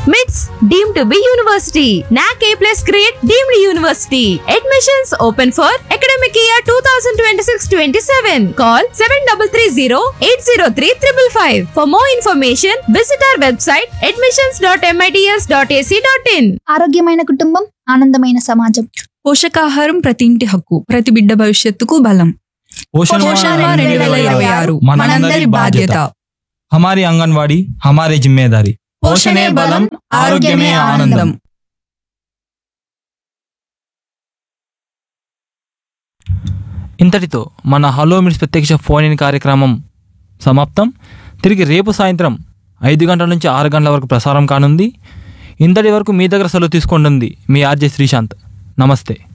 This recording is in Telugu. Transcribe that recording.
MITS deemed to be university. NAC A plus grade deemed university. Admissions open for academic year 2026-27. Call 7330-803-555. For more information, visit our website admissions.mits.ac.in. ఆరోగ్యమైన కుటుంబం ఆనందమైన సమాజం పోషకాహారం ప్రతి ఇంటి హక్కు ప్రతి బిడ్డ భవిష్యత్తుకు బలం पोषण పోషణ माह రెండు వేల ఇరవై ఆరు మనందరి బాధ్యత हमारी आंगनवाड़ी हमारी जिम्मेदारी పోషణే బలం ఆరోగ్యమే ఆనందం ఇంతటితో మన హలో మిట్స్ ప్రత్యక్ష ఫోన్ ఇన్ కార్యక్రమం సమాప్తం తిరిగి రేపు సాయంత్రం ఐదు గంటల నుంచి ఆరు గంటల వరకు ప్రసారం కానుంది ఇంతటి వరకు మీ దగ్గర సెలవు తీసుకుంటుంది మీ ఆర్జే శ్రీశాంత్ నమస్తే